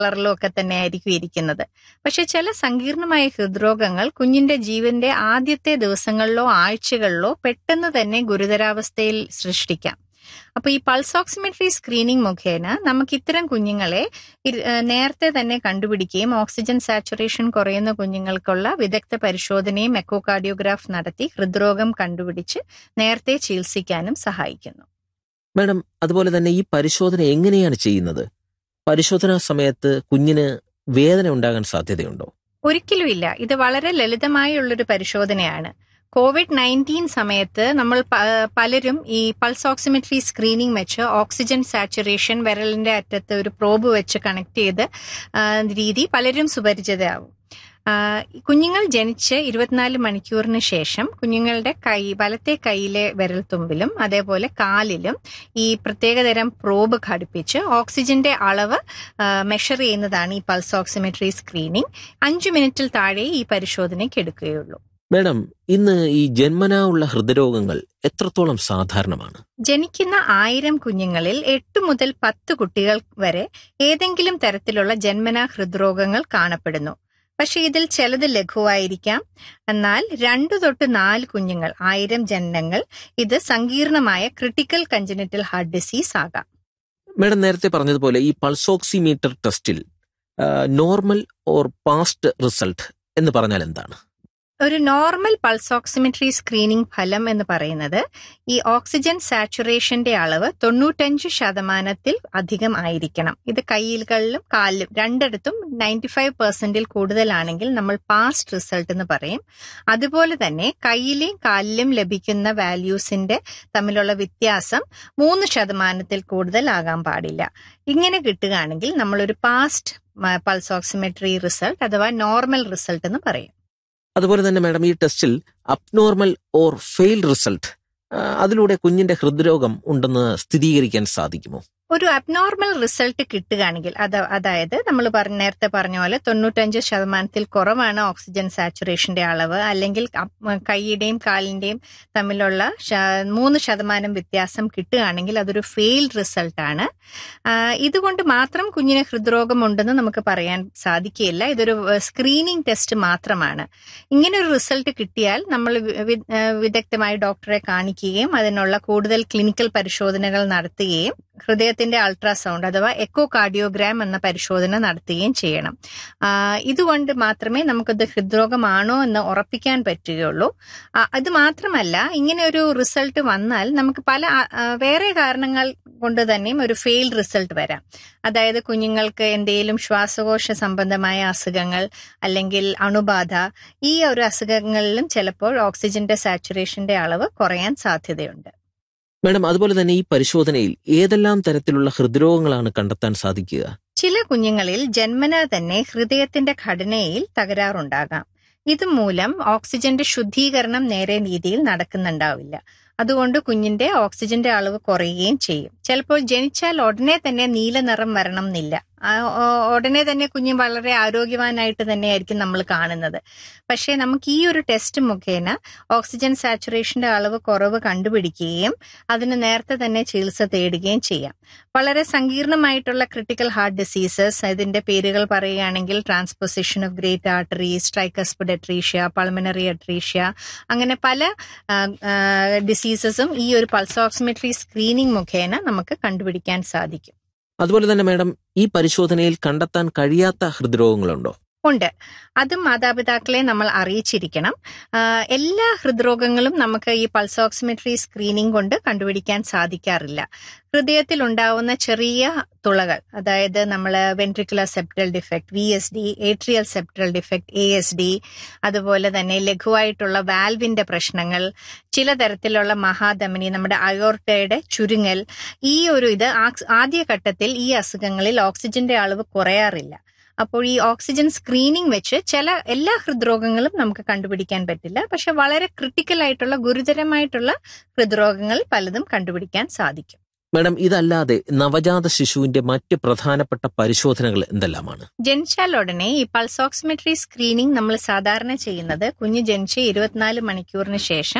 കളറിലും ഒക്കെ തന്നെ ആയിരിക്കും ഇരിക്കുന്നത് പക്ഷെ ചില സങ്കീർണമായ ഹൃദ്രോഗങ്ങൾ കുഞ്ഞിന്റെ ജീവന്റെ ആദ്യത്തെ ദിവസങ്ങളിലോ ആഴ്ചകളിലോ പെട്ടെന്ന് തന്നെ ഗുരുതരാവസ്ഥയിൽ സൃഷ്ടിക്കാം അപ്പൊ ഈ പൾസ് ഓക്സിമെട്രി സ്ക്രീനിംഗ് മുഖേന നമുക്ക് ഇത്തരം കുഞ്ഞുങ്ങളെ ഇ- ഏഹ് നേരത്തെ തന്നെ കണ്ടുപിടിക്കുകയും ഓക്സിജൻ സാച്ചുറേഷൻ കുറയുന്ന കുഞ്ഞുങ്ങൾക്കുള്ള വിദഗ്ധ പരിശോധനയും എക്കോകാർഡിയോഗ്രാഫ് നടത്തി ഹൃദ്രോഗം കണ്ടുപിടിച്ച് നേരത്തെ ചികിത്സിക്കാനും സഹായിക്കുന്നു മാഡം അതുപോലെ തന്നെ ഈ പരിശോധന എങ്ങനെയാണ് ചെയ്യുന്നത് പരിശോധനാ സമയത്ത് കുഞ്ഞിന് വേദന ഉണ്ടാകാൻ സാധ്യതയുണ്ടോ ഒരിക്കലുമില്ല ഇത് വളരെ ലളിതമായുള്ളൊരു പരിശോധനയാണ് കോവിഡ് നയൻറ്റീൻ സമയത്ത് നമ്മൾ പ- പലരും ഈ പൾസ് ഓക്സിമെട്രി സ്ക്രീനിംഗ് വെച്ച് ഓക്സിജൻ സാച്ചുറേഷൻ വിരലിന്റെ അറ്റത്ത് ഒരു പ്രോബ് വെച്ച് കണക്ട് ചെയ്ത് ആ, രീതി പലരും സുപരിചിതരാകും ആ, കുഞ്ഞുങ്ങൾ ജനിച്ച് ഇരുപത്തിനാല് മണിക്കൂറിന് ശേഷം കുഞ്ഞുങ്ങളുടെ കൈ വലത്തെ കൈയിലെ വിരൽത്തുമ്പിലും അതേപോലെ കാലിലും ഈ പ്രത്യേകതരം പ്രോബ് ഘടിപ്പിച്ച് ഓക്സിജന്റെ അളവ് മെഷർ ചെയ്യുന്നതാണ് ഈ പൾസ് ഓക്സിമെട്രി സ്ക്രീനിംഗ് അഞ്ചു മിനിറ്റിൽ താഴെ ഈ പരിശോധനയ്ക്ക് എടുക്കുകയുള്ളൂ മാഡം ഇന്ന് ഈ ജന്മനാ ഉള്ള ഹൃദയരോഗങ്ങൾ എത്രത്തോളം സാധാരണമാണ് ജനിക്കുന്ന ആയിരം കുഞ്ഞുങ്ങളിൽ എട്ട് മുതൽ പത്ത് കുട്ടികൾ വരെ ഏതെങ്കിലും തരത്തിലുള്ള ജന്മനാ ഹൃദ്രോഗങ്ങൾ കാണപ്പെടുന്നു പക്ഷെ ഇതിൽ ചിലത് ലഘുവായിരിക്കാം എന്നാൽ രണ്ടു തൊട്ട് നാല് കുഞ്ഞുങ്ങൾ ആയിരം ജനനങ്ങൾ ഇത് സങ്കീർണമായ ക്രിട്ടിക്കൽ കഞ്ചനിറ്റൽ ഹാർട്ട് ഡിസീസ് ആകാം മാഡം നേരത്തെ പറഞ്ഞതുപോലെ ഈ പൾസോക്സിമീറ്റർ ടെസ്റ്റിൽ നോർമൽ ഓർ പാസ്റ്റ് റിസൾട്ട് എന്ന് പറഞ്ഞാൽ എന്താണ് ഒരു നോർമൽ പൾസ് ഓക്സിമെട്രി സ്ക്രീനിംഗ് ഫലം എന്ന് പറയുന്നത് ഈ ഓക്സിജൻ സാച്ചുറേഷന്റെ അളവ് തൊണ്ണൂറ്റഞ്ച് ശതമാനത്തിൽ അധികം ആയിരിക്കണം ഇത് കൈകളിലും കാലിലും രണ്ടിടത്തും നയൻറ്റി ഫൈവ് പെർസെന്റിൽ കൂടുതലാണെങ്കിൽ നമ്മൾ പാസ്റ്റ് റിസൾട്ട് എന്ന് പറയും അതുപോലെ തന്നെ കൈയിലെയും കാലിലും ലഭിക്കുന്ന വാല്യൂസിന്റെ തമ്മിലുള്ള വ്യത്യാസം മൂന്ന് ശതമാനത്തിൽ കൂടുതൽ ആകാൻ പാടില്ല ഇങ്ങനെ കിട്ടുകയാണെങ്കിൽ നമ്മളൊരു പാസ്റ്റ് പൾസ് ഓക്സിമെട്രി റിസൾട്ട് അഥവാ നോർമൽ റിസൾട്ട് എന്ന് പറയും അതുപോലെ തന്നെ മാഡം ഈ ടെസ്റ്റിൽ അബ്നോർമൽ ഓർ ഫെയിൽ റിസൾട്ട് അതിലൂടെ കുഞ്ഞിന്റെ ഹൃദ്രോഗം ഉണ്ടെന്ന് സ്ഥിരീകരിക്കാൻ സാധിക്കുമോ ഒരു അബ്നോർമൽ റിസൾട്ട് കിട്ടുകയാണെങ്കിൽ അത് അതായത് നമ്മൾ പറഞ്ഞ നേരത്തെ പറഞ്ഞ പോലെ തൊണ്ണൂറ്റഞ്ച് ശതമാനത്തിൽ കുറവാണ് ഓക്സിജൻ സാച്ചുറേഷന്റെ അളവ് അല്ലെങ്കിൽ അപ്- കൈയുടെയും കാലിന്റെയും തമ്മിലുള്ള ശ- മൂന്ന് ശതമാനം വ്യത്യാസം കിട്ടുകയാണെങ്കിൽ അതൊരു ഫെയിൽഡ് റിസൾട്ടാണ് ഇതുകൊണ്ട് മാത്രം കുഞ്ഞിന് ഹൃദ്രോഗം ഉണ്ടെന്ന് നമുക്ക് പറയാൻ സാധിക്കുകയില്ല ഇതൊരു സ്ക്രീനിങ് ടെസ്റ്റ് മാത്രമാണ് ഇങ്ങനെ ഒരു റിസൾട്ട് കിട്ടിയാൽ നമ്മൾ വി- വി- ഏഹ് വിദഗ്ധമായി ഡോക്ടറെ കാണിക്കുകയും അതിനുള്ള കൂടുതൽ ക്ലിനിക്കൽ പരിശോധനകൾ നടത്തുകയും ഹൃദയത്തിന്റെ അൾട്രാസൗണ്ട് അഥവാ എക്കോ കാർഡിയോഗ്രാം എന്ന പരിശോധന നടത്തുകയും ചെയ്യണം ആ, ഇതുകൊണ്ട് മാത്രമേ നമുക്കത് ഹൃദ്രോഗമാണോ എന്ന് ഉറപ്പിക്കാൻ പറ്റുകയുള്ളൂ ആ, അത് മാത്രമല്ല ഇങ്ങനെ ഒരു റിസൾട്ട് വന്നാൽ നമുക്ക് പല ആ, ആ, വേറെ കാരണങ്ങൾ കൊണ്ട് തന്നെയും ഒരു ഫെയിൽഡ് റിസൾട്ട് വരാം അതായത് കുഞ്ഞുങ്ങൾക്ക് എന്തെങ്കിലും ശ്വാസകോശ സംബന്ധമായ അസുഖങ്ങൾ അല്ലെങ്കിൽ അണുബാധ ഈ ഒരു അസുഖങ്ങളിലും ചിലപ്പോൾ ഓക്സിജന്റെ സാച്ചുറേഷന്റെ അളവ് കുറയാൻ സാധ്യതയുണ്ട് മാഡം അതുപോലെ തന്നെ ഈ പരിശോധനയിൽ ഏതെല്ലാം തരത്തിലുള്ള ഹൃദ്രോഗങ്ങളാണ് കണ്ടെത്താൻ സാധിക്കുക ചില കുഞ്ഞുങ്ങളിൽ ജന്മന തന്നെ ഹൃദയത്തിന്റെ ഘടനയിൽ തകരാറുണ്ടാകാം ഇതുമൂലം ഓക്സിജന്റെ ശുദ്ധീകരണം നേരെ രീതിയിൽ നടക്കുന്നുണ്ടാവില്ല അതുകൊണ്ട് കുഞ്ഞിന്റെ ഓക്സിജന്റെ അളവ് കുറയുകയും ചെയ്യും ചിലപ്പോൾ ജനിച്ചാൽ ഉടനെ തന്നെ നീല നിറം വരണം എന്നില്ല ആ, ഓ- ഉടനെ തന്നെ കുഞ്ഞ് വളരെ ആരോഗ്യവാനായിട്ട് തന്നെയായിരിക്കും നമ്മൾ കാണുന്നത് പക്ഷേ നമുക്ക് ഈ ഒരു ടെസ്റ്റ് മുഖേന ഓക്സിജൻ സാച്ചുറേഷന്റെ അളവ് കുറവ് കണ്ടുപിടിക്കുകയും അതിന് നേരത്തെ തന്നെ ചികിത്സ തേടുകയും ചെയ്യാം വളരെ സങ്കീർണമായിട്ടുള്ള ക്രിട്ടിക്കൽ ഹാർട്ട് ഡിസീസസ് ഇതിന്റെ പേരുകൾ പറയുകയാണെങ്കിൽ transposition of great arteries tricuspid atresia pulmonary atresia അങ്ങനെ പല ഡിസീസസും ഈ ഒരു പൾസ് ഓക്സിമെട്രി സ്ക്രീനിംഗ് മുഖേന നമുക്ക് കണ്ടുപിടിക്കാൻ സാധിക്കും അതുപോലെ തന്നെ മാഡം ഈ പരിശോധനയിൽ കണ്ടെത്താൻ കഴിയാത്ത ഹൃദ്രോഗങ്ങളുണ്ടോ ഉണ്ട് അതും മാതാപിതാക്കളെ നമ്മൾ അറിയിച്ചിരിക്കണം ആഹ് എല്ലാ ഹൃദ്രോഗങ്ങളും നമുക്ക് ഈ പൾസ് ഓക്സിമെട്രി സ്ക്രീനിംഗ് കൊണ്ട് കണ്ടുപിടിക്കാൻ സാധിക്കാറില്ല ഹൃദയത്തിൽ ഉണ്ടാവുന്ന ചെറിയ തുളകൾ അതായത് നമ്മൾ ventricular septal defect V S D atrial septal defect A S D അതുപോലെ തന്നെ ലഘുവായിട്ടുള്ള വാൽവിന്റെ പ്രശ്നങ്ങൾ ചില തരത്തിലുള്ള മഹാധമനി നമ്മുടെ അയോർട്ടയുടെ ചുരുങ്ങൽ ഈ ഒരു ഇത് ആ- ആദ്യഘട്ടത്തിൽ ഈ അസുഖങ്ങളിൽ ഓക്സിജന്റെ അളവ് കുറയാറില്ല അപ്പോൾ ഈ ഓക്സിജൻ സ്ക്രീനിംഗ് വെച്ച് ചില എല്ലാ ഹൃദ്രോഗങ്ങളും നമുക്ക് കണ്ടുപിടിക്കാൻ പറ്റില്ല പക്ഷെ വളരെ ക്രിട്ടിക്കൽ ആയിട്ടുള്ള ഗുരുതരമായിട്ടുള്ള ഹൃദ്രോഗങ്ങൾ പലതും കണ്ടുപിടിക്കാൻ സാധിക്കും മാഡം ഇതല്ലാതെ നവജാത ശിശുവിന്റെ മറ്റ് പ്രധാനപ്പെട്ട പരിശോധനകൾ എന്തെല്ലാമാണ് ജനിച്ചാൽ ഉടനെ ഈ പൾസ് ഓക്സിമെട്രി സ്ക്രീനിംഗ് നമ്മൾ സാധാരണ ചെയ്യുന്നത് കുഞ്ഞ് ജനിച്ച് ഇരുപത്തിനാല് മണിക്കൂറിന് ശേഷം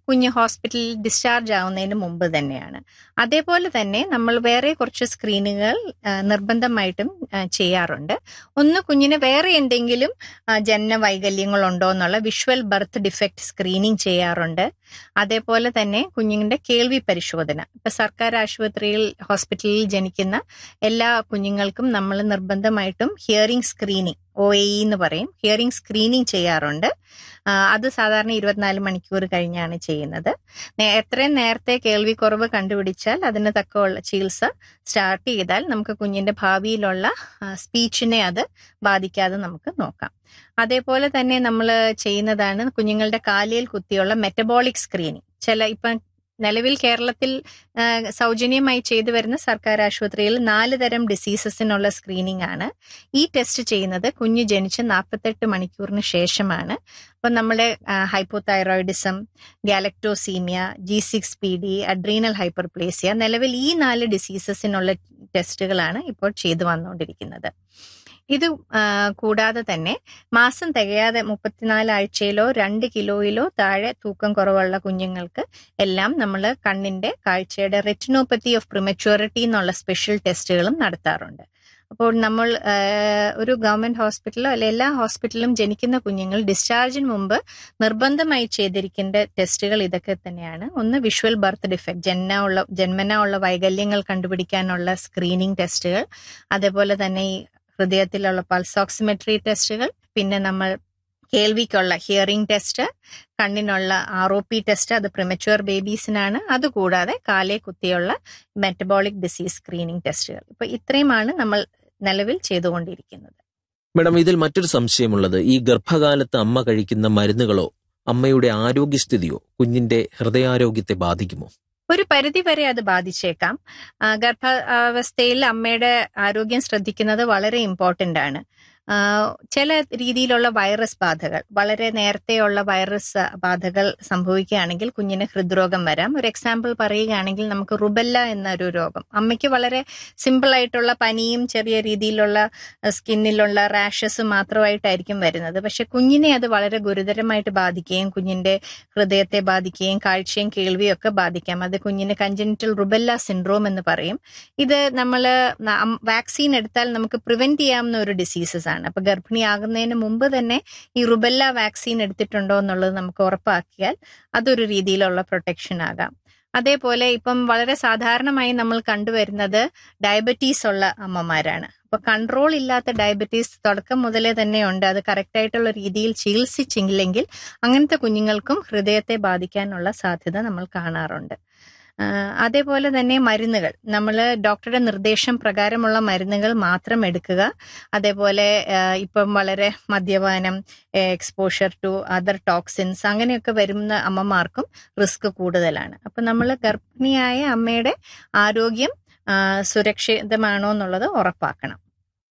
കുഞ്ഞ് ഹോസ്പിറ്റലിൽ ഡിസ്ചാർജ് ആവുന്നതിന് മുമ്പ് തന്നെയാണ് അതേപോലെ തന്നെ നമ്മൾ വേറെ കുറച്ച് സ്ക്രീനുകൾ ആ, നിർബന്ധമായിട്ടും ആ, ചെയ്യാറുണ്ട് ഒന്ന് കുഞ്ഞിന് വേറെ എന്തെങ്കിലും ആ, ജനന വൈകല്യങ്ങളുണ്ടോ എന്നുള്ള വിഷ്വൽ ബർത്ത് ഡിഫക്റ്റ് സ്ക്രീനിങ് ചെയ്യാറുണ്ട് അതേപോലെ തന്നെ കുഞ്ഞിന്റെ കേൾവി പരിശോധന ഇപ്പൊ സർക്കാർ ആശുപത്രിയിൽ ഹോസ്പിറ്റലിൽ ജനിക്കുന്ന എല്ലാ കുഞ്ഞുങ്ങൾക്കും നമ്മൾ നിർബന്ധമായിട്ടും ഹിയറിംഗ് സ്ക്രീനിങ് ഒ എ എന്ന് പറയും ഹിയറിംഗ് സ്ക്രീനിങ് ചെയ്യാറുണ്ട് ആ, അത് സാധാരണ ഇരുപത്തിനാല് മണിക്കൂർ കഴിഞ്ഞാണ് ചെയ്യുന്നത് നേ- എത്രയും നേരത്തെ കേൾവിക്കുറവ് കണ്ടുപിടിച്ചാൽ അതിന് തക്കമുള്ള ചികിത്സ സ്റ്റാർട്ട് ചെയ്താൽ നമുക്ക് കുഞ്ഞിന്റെ ഭാവിയിലുള്ള സ്പീച്ചിനെ അത് ബാധിക്കാതെ നമുക്ക് നോക്കാം അതേപോലെ തന്നെ നമ്മൾ ചെയ്യുന്നതാണ് കുഞ്ഞുങ്ങളുടെ കാലിൽ കുത്തിയുള്ള മെറ്റബോളിക് സ്ക്രീനിങ് ചില ഇപ്പം നിലവിൽ കേരളത്തിൽ ആ, സൗജന്യമായി ചെയ്തു വരുന്ന സർക്കാർ ആശുപത്രിയിൽ നാല് തരം ഡിസീസസിനുള്ള സ്ക്രീനിങ് ആണ് ഈ ടെസ്റ്റ് ചെയ്യുന്നത് കുഞ്ഞ് ജനിച്ച് നാൽപ്പത്തെട്ട് മണിക്കൂറിന് ശേഷമാണ് അപ്പം നമ്മുടെ hypothyroidism galactosemia G six P D adrenal hyperplasia നിലവിൽ ഈ നാല് ഡിസീസസിനുള്ള ടെസ്റ്റുകളാണ് ഇപ്പോൾ ചെയ്തു വന്നുകൊണ്ടിരിക്കുന്നത് ഇത് ആ, കൂടാതെ തന്നെ മാസം തികയാതെ മുപ്പത്തിനാല് ആഴ്ചയിലോ രണ്ട് കിലോയിലോ താഴെ തൂക്കം കുറവുള്ള കുഞ്ഞുങ്ങൾക്ക് എല്ലാം നമ്മൾ കണ്ണിന്റെ കാഴ്ചയുടെ റെറ്റിനോപ്പത്തി ഓഫ് പ്രിമച്യൂരിറ്റി എന്നുള്ള സ്പെഷ്യൽ ടെസ്റ്റുകളും നടത്താറുണ്ട് അപ്പോൾ നമ്മൾ ആ, ഒരു ഗവൺമെന്റ് ഹോസ്പിറ്റലോ അല്ലെ എല്ലാ ഹോസ്പിറ്റലിലും ജനിക്കുന്ന കുഞ്ഞുങ്ങൾ ഡിസ്ചാർജിന് മുമ്പ് നിർബന്ധമായി ചെയ്തിരിക്കേണ്ട ടെസ്റ്റുകൾ ഇതൊക്കെ തന്നെയാണ് ഒന്ന് വിഷ്വൽ ബർത്ത് ഡിഫക്റ്റ് ജന്മ ഉള്ള ജന്മന ഉള്ള വൈകല്യങ്ങൾ കണ്ടുപിടിക്കാനുള്ള സ്ക്രീനിങ് ടെസ്റ്റുകൾ അതേപോലെ തന്നെ ഈ ഹൃദയത്തിലുള്ള പൾസ് ഓക്സിമെട്രി ടെസ്റ്റുകൾ പിന്നെ നമ്മൾ കേൾവിക്കുള്ള ഹിയറിംഗ് ടെസ്റ്റ് കണ്ണിനുള്ള ആർ ഒ പി ടെസ്റ്റ് അത് പ്രിമച്വർ ബേബീസിനാണ് അതുകൂടാതെ കാലേ കുത്തിയുള്ള മെറ്റബോളിക് ഡിസീസ് സ്ക്രീനിങ് ടെസ്റ്റുകൾ ഇപ്പൊ ഇത്രയുമാണ് നമ്മൾ നിലവിൽ ചെയ്തുകൊണ്ടിരിക്കുന്നത് മാഡം ഇതിൽ മറ്റൊരു സംശയമുള്ളത് ഈ ഗർഭകാലത്ത് അമ്മ കഴിക്കുന്ന മരുന്നുകളോ അമ്മയുടെ ആരോഗ്യസ്ഥിതിയോ കുഞ്ഞിന്റെ ഹൃദയാരോഗ്യത്തെ ബാധിക്കുമോ ഒരു പരിധി വരെ അത് ബാധിച്ചേക്കാം ആ, ഗർഭാവസ്ഥയിൽ അമ്മയുടെ ആരോഗ്യം ശ്രദ്ധിക്കുന്നത് വളരെ ഇമ്പോർട്ടന്റ് ആണ് ആ, ചില രീതിയിലുള്ള വൈറസ് ബാധകൾ വളരെ നേരത്തെയുള്ള വൈറസ് ബാധകൾ സംഭവിക്കുകയാണെങ്കിൽ കുഞ്ഞിന് ഹൃദ്രോഗം വരാം ഒരു എക്സാമ്പിൾ പറയുകയാണെങ്കിൽ നമുക്ക് റുബല്ല എന്നൊരു രോഗം അമ്മയ്ക്ക് വളരെ സിമ്പിൾ ആയിട്ടുള്ള പനിയും ചെറിയ രീതിയിലുള്ള സ്കിന്നിലുള്ള റാഷസും മാത്രമായിട്ടായിരിക്കും വരുന്നത് പക്ഷെ കുഞ്ഞിനെ അത് വളരെ ഗുരുതരമായിട്ട് ബാധിക്കുകയും കുഞ്ഞിന്റെ ഹൃദയത്തെ ബാധിക്കുകയും കാഴ്ചയും കേൾവിയും ഒക്കെ ബാധിക്കാം അത് കുഞ്ഞിന് കഞ്ചനിറ്റൽ റുബല്ല സിൻഡ്രോം എന്ന് പറയും ഇത് നമ്മൾ വാക്സിൻ എടുത്താൽ നമുക്ക് പ്രിവെന്റ് ചെയ്യാവുന്ന ഒരു ഡിസീസസ് ആണ് അപ്പൊ ഗർഭിണിയാകുന്നതിന് മുമ്പ് തന്നെ ഈ റുബല്ല വാക്സിൻ എടുത്തിട്ടുണ്ടോ എന്നുള്ളത് നമുക്ക് ഉറപ്പാക്കിയാൽ അതൊരു രീതിയിലുള്ള പ്രൊട്ടക്ഷൻ ആകാം അതേപോലെ ഇപ്പം വളരെ സാധാരണമായി നമ്മൾ കണ്ടുവരുന്നത് ഡയബറ്റീസ് ഉള്ള അമ്മമാരാണ് അപ്പൊ കൺട്രോൾ ഇല്ലാത്ത ഡയബറ്റീസ് തുടക്കം മുതലേ തന്നെ ഉണ്ട് അത് കറക്റ്റ് ആയിട്ടുള്ള രീതിയിൽ ചികിത്സിച്ചില്ലെങ്കിൽ അങ്ങനത്തെ കുഞ്ഞുങ്ങൾക്കും ഹൃദയത്തെ ബാധിക്കാനുള്ള സാധ്യത നമ്മൾ കാണാറുണ്ട് ആ, അതേപോലെ തന്നെ മരുന്നുകൾ നമ്മൾ ഡോക്ടറുടെ നിർദ്ദേശം പ്രകാരമുള്ള മരുന്നുകൾ മാത്രം എടുക്കുക അതേപോലെ ആ, ഇപ്പം വളരെ മദ്യപാനം എക്സ്പോഷർ ടു അതർ ടോക്സിൻസ് അങ്ങനെയൊക്കെ വരുന്ന അമ്മമാർക്കും റിസ്ക് കൂടുതലാണ് അപ്പൊ നമ്മൾ ഗർഭിണിയായ അമ്മയുടെ ആരോഗ്യം ആ, സുരക്ഷിതമാണോ എന്നുള്ളത് ഉറപ്പാക്കണം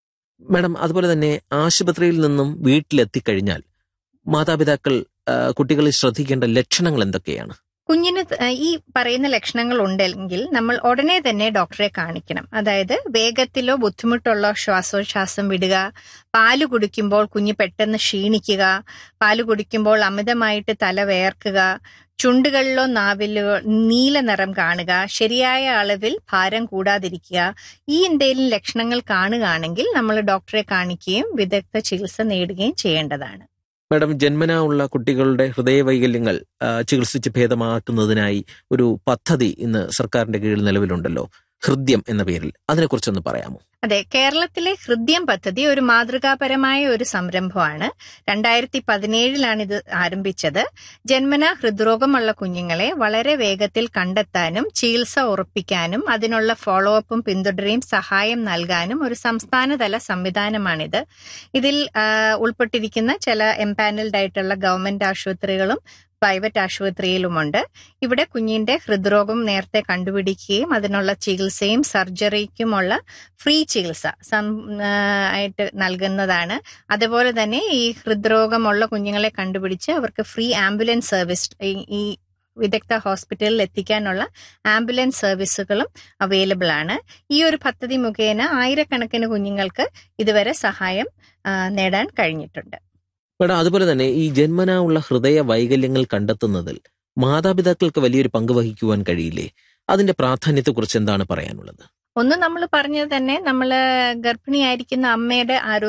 മാഡം അതുപോലെ തന്നെ ആശുപത്രിയിൽ നിന്നും വീട്ടിലെത്തിക്കഴിഞ്ഞാൽ മാതാപിതാക്കൾ ആ, കുട്ടികളിൽ ശ്രദ്ധിക്കേണ്ട ലക്ഷണങ്ങൾ എന്തൊക്കെയാണ് കുഞ്ഞിന് ത- ഈ പറയുന്ന ലക്ഷണങ്ങൾ ഉണ്ടെങ്കിൽ നമ്മൾ ഉടനെ തന്നെ ഡോക്ടറെ കാണിക്കണം അതായത് വേഗത്തിലോ ബുദ്ധിമുട്ടുള്ള ശ്വാസോച്ഛ്വാസം വിടുക പാല് കുടിക്കുമ്പോൾ കുഞ്ഞ് പെട്ടെന്ന് ക്ഷീണിക്കുക പാല് കുടിക്കുമ്പോൾ അമിതമായിട്ട് തല വേർക്കുക ചുണ്ടുകളിലോ നാവിലോ നീല നിറം കാണുക ശരിയായ അളവിൽ ഭാരം കൂടാതിരിക്കുക ഈ എന്തെങ്കിലും ലക്ഷണങ്ങൾ കാണുകയാണെങ്കിൽ നമ്മൾ ഡോക്ടറെ കാണിക്കുകയും വിദഗ്ധ ചികിത്സ നേടുകയും ചെയ്യേണ്ടതാണ് മാഡം ജന്മനാ ഉള്ള കുട്ടികളുടെ ഹൃദയവൈകല്യങ്ങൾ ആ, ചികിത്സിച്ച് ഭേദമാക്കുന്നതിനായി ഒരു പദ്ധതി ഇന്ന് സർക്കാരിന്റെ കീഴിൽ നിലവിലുണ്ടല്ലോ ഹൃദ്യം എന്ന പേരിൽ അതിനെക്കുറിച്ചൊന്ന് പറയാമോ അതെ കേരളത്തിലെ ഹൃദ്യം പദ്ധതി ഒരു മാതൃകാപരമായ ഒരു സംരംഭമാണ് രണ്ടായിരത്തി പതിനേഴിലാണ് ഇത് ആരംഭിച്ചത് ജന്മന ഹൃദ്രോഗമുള്ള കുഞ്ഞുങ്ങളെ വളരെ വേഗത്തിൽ കണ്ടെത്താനും ചികിത്സ ഉറപ്പിക്കാനും അതിനുള്ള ഫോളോ അപ്പും പിന്തുടരുകയും സഹായം നൽകാനും ഒരു സംസ്ഥാനതല സംവിധാനമാണിത് ഇതിൽ ആ, ഉൾപ്പെട്ടിരിക്കുന്ന ചില എംപാനൽഡ് ആയിട്ടുള്ള ഗവൺമെന്റ് ആശുപത്രികളും പ്രൈവറ്റ് ആശുപത്രിയിലുമുണ്ട് ഇവിടെ കുഞ്ഞിന്റെ ഹൃദ്രോഗം നേരത്തെ കണ്ടുപിടിക്കുകയും അതിനുള്ള ചികിത്സയും സർജറിക്കുമുള്ള ഫ്രീ ചികിത്സ സം- ആ, ആയിട്ട് നൽകുന്നതാണ് അതുപോലെ തന്നെ ഈ ഹൃദ്രോഗമുള്ള കുഞ്ഞുങ്ങളെ കണ്ടുപിടിച്ച് അവർക്ക് ഫ്രീ ആംബുലൻസ് സർവീസ് ഈ- ഈ വിദഗ്ധ ഹോസ്പിറ്റലിൽ എത്തിക്കാനുള്ള ആംബുലൻസ് സർവീസുകളും അവൈലബിൾ ആണ് ഈ ഒരു പദ്ധതി മുഖേന ആയിരക്കണക്കിന് കുഞ്ഞുങ്ങൾക്ക് ഇതുവരെ സഹായം ആ, നേടാൻ കഴിഞ്ഞിട്ടുണ്ട് മാഡം അതുപോലെ തന്നെ ഈ ജന്മനാ ഉള്ള ഹൃദയ വൈകല്യങ്ങൾ കണ്ടെത്തുന്നതിൽ മാതാപിതാക്കൾക്ക് വലിയൊരു പങ്ക് വഹിക്കുവാൻ കഴിയില്ലേ അതിന്റെ പ്രാധാന്യത്തെക്കുറിച്ച് എന്താണ് പറയാനുള്ളത് ഒന്ന് നമ്മൾ പറഞ്ഞത് തന്നെ നമ്മൾ ഗർഭിണിയായിരിക്കുന്ന അമ്മയുടെ ആരോഗ്യം